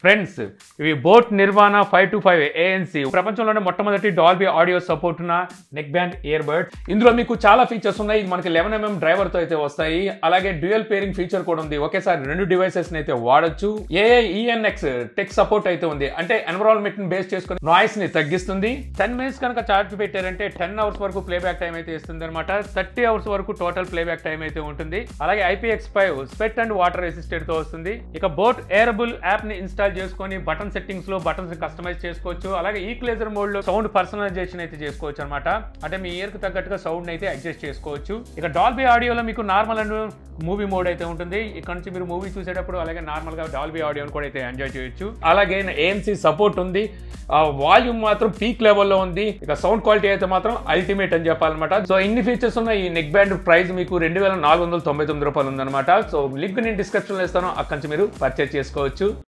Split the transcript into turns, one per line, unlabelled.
friends ఇవి boAt Nirvana five two five ANC ప్రపంచంలోనే మొట్టమొదటి డాల్బీ ఆడియో సపోర్ట్ ఉన్న నెక్ బ్యాండ్ ఇయర్ బర్డ్ ఇందులో మీకు చాలా ఫీచర్స్ ఉన్నాయి ఇది మనకి లెవెన్ ఎంఎం డ్రైవర్ తో అయితే వస్తాయి అలాగే డ్యూయల్ పేరింగ్ ఫీచర్ కూడా ఉంది ఒకేసారి రెండు డివైసెస్ అయితే వాడొచ్చు ఏఐ ఈఎన్ఎక్స్ టెక్ సపోర్ట్ అయితే ఉంది అంటే ఎన్విరాన్మెంట్ ని బేస్ చేసుకుని నాయిస్ ని తగ్గిస్తుంది టెన్ మినిట్స్ కనుక చార్జ్ పెట్టారంటే టెన్ అవర్స్ వరకు ప్లేబ్యాక్ టైం అయితే ఇస్తుంది అనమాట థర్టీ అవర్స్ వరకు టోటల్ ప్లేబ్యాక్ టైం అయితే ఉంటుంది అలాగే IPX five sweat and water resistant తో వస్తుంది ఇక బోట్ ఎయిరబుల్ యాప్ ని ఇన్స్టాల్ చేసుకొని బటన్ సెట్టింగ్స్ లో బటన్స్ కస్టమైజ్ చేసుకోవచ్చు అలాగే ఈక్లేజర్ మోడ్ లో సౌండ్ పర్సనలైజేషన్ అయితే చేసుకోవచ్చు అనమాట అంటే మీ ఇయర్ కి తగ్గట్టుగా సౌండ్ అయితే అడ్జస్ట్ చేసుకోవచ్చు ఇక డాల్బీ ఆడియోలో మీకు నార్మల్ అండ్ మూవీ మోడ్ అయితే ఉంటుంది ఇక్కడ నుంచి మీరు మూవీ చూసేటప్పుడు అలాగే నార్మల్ గా డాల్బీ ఆడియోని కూడా అయితే ఎంజాయ్ చేయొచ్చు అలాగే ఏఎంసీ సపోర్ట్ ఉంది వాల్యూమ్ మాత్రం పీక్ లెవెల్లో ఉంది ఇక సౌండ్ క్వాలిటీ అయితే మాత్రం అల్టిమేట్ అని చెప్పాలన్నమాట సో ఇన్ని ఫీచర్స్ ఉన్న ఈ నెక్ బ్యాండ్ ప్రైస్ మీకు రెండు వేల నాలుగు వందల తొంభై తొమ్మిది రూపాయలు ఉందన్నమాట సో లింక్ నేను డిస్క్రిప్షన్లో ఇస్తాను అక్కడి నుంచి మీరు పర్చేస్ చేసుకోవచ్చు